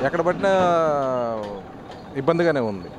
ఎక్కడ పట్టినా ఇబ్బందిగానే ఉంది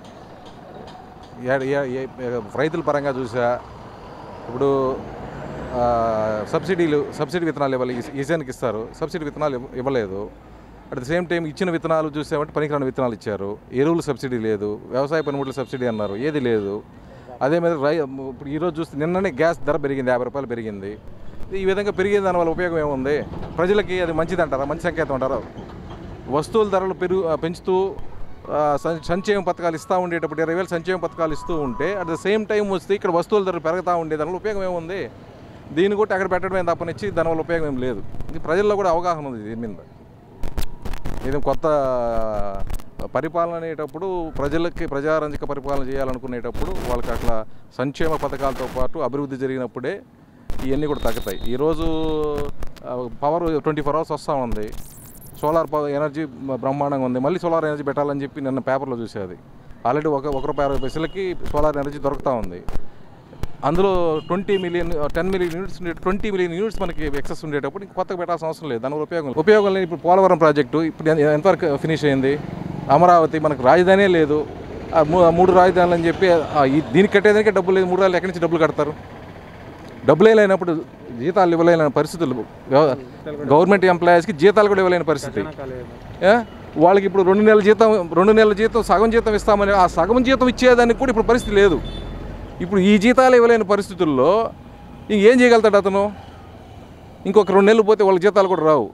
ఏ- ఏ- ఏ- రైతుల పరంగా చూసా ఇప్పుడు ఆ, సబ్సిడీలు సబ్సిడీ విత్తనాలు ఇవ్వాలి ఈ- ఈ సీజన్కి ఇస్తారు సబ్సిడీ విత్తనాలు ఇవ్వ- ఇవ్వలేదు అట్ ద సేమ్ టైం ఇచ్చిన విత్తనాలు చూసామంటే పనికిరాని విత్తనాలు ఇచ్చారు ఎరువులు సబ్సిడీ లేదు వ్యవసాయ పనిముట్ల సబ్సిడీ అన్నారు ఏది లేదు అదే మీద రై ఇప్పుడు ఈరోజు చూస్తే నిన్ననే గ్యాస్ ధర పెరిగింది యాభై రూపాయలు పెరిగింది ఈ విధంగా పెరిగే దానివల్ల ఉపయోగం ఏముంది ప్రజలకి అది మంచిది అంటారా మంచి సంకేతం అంటారా వస్తువుల ధరలు పెరుగు ఆ, పెంచుతూ ఆ, సం- సంక్షేమ పథకాలు ఇస్తూ ఉండేటప్పుడు ఇరవై వేలు సంక్షేమ పథకాలు ఇస్తూ ఉంటే అట్ ద సేమ్ టైం వస్తే ఇక్కడ వస్తువుల ధరలు పెరుగుతూ ఉండే దానివల్ల ఉపయోగం ఏముంది దీన్ని కూడా అక్కడ పెట్టడమే తప్పనిచ్చి దానివల్ల ఉపయోగం ఏం లేదు ఇది ప్రజల్లో కూడా అవగాహన ఉంది దీని మీద ఇది కొత్త పరిపాలన అనేటప్పుడు ప్రజలకి ప్రజారంజక పరిపాలన చేయాలనుకునేటప్పుడు వాళ్ళకి అట్లా సంక్షేమ పథకాలతో పాటు అభివృద్ధి జరిగినప్పుడే ఇవన్నీ కూడా తగ్గుతాయి ఈరోజు పవర్ ట్వంటీ ఫోర్ అవర్స్ వస్తూ ఉంది సోలార్ పవర్ ఎనర్జీ బ్రహ్మాండంగా ఉంది మళ్ళీ సోలార్ ఎనర్జీ పెట్టాలని చెప్పి నిన్న పేపర్లో చూసేది ఆల్రెడీ ఒక ఒక రూపాయి అరవై పైసలకి సోలార్ ఎనర్జీ దొరుకుతూ ఉంది అందులో twenty million ten million units twenty million units మనకి ఎక్సెస్ ఉండేటప్పుడు ఇంక కొత్తగా పెట్టాల్సిన అవసరం లేదు దానివల్ల ఉపయోగం లేదు. ఉపయోగం లేదు ఇప్పుడు పోలవరం ప్రాజెక్టు ఇప్పుడు ఎంత- ఎంతవరకు ఫినిష్ అయింది అమరావతి మనకు రాజధానే లేదు ఆ మూ- ఆ మూడు రాజధానులు అని చెప్పి ఆ ఈ- దీనికి కట్టేదానికే డబ్బులు లేదు మూడు రాళ్ళు ఎక్కడి నుంచి డబ్బులు కడతారు డబ్బులే లేనప్పుడు జీతాలు ఇవ్వలేని పరిస్థితులు గవ- గవర్నమెంట్ ఎంప్లాయీస్కి జీతాలు కూడా ఇవ్వలేని పరిస్థితి ఏ? వాళ్ళకి ఇప్పుడు రెండు నెలల జీతం రెండు నెలల జీతం సగం జీతం ఇస్తామని ఆ సగం జీతం ఇచ్చేదానికి కూడా ఇప్పుడు పరిస్థితి లేదు ఇప్పుడు ఈ జీతాలు ఇవ్వలేని పరిస్థితుల్లో ఇంకేం చేయగలుగుతాడు అతను ఇంకొక రెండు నెలలు పోతే వాళ్ళ జీతాలు కూడా రావు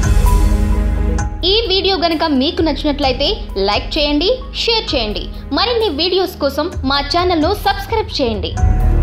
ఈ వీడియో గనుక మీకు నచ్చినట్లయితే లైక్ చేయండి షేర్ చేయండి మరిన్ని వీడియోస్ కోసం మా ఛానల్ను సబ్స్క్రైబ్ చేయండి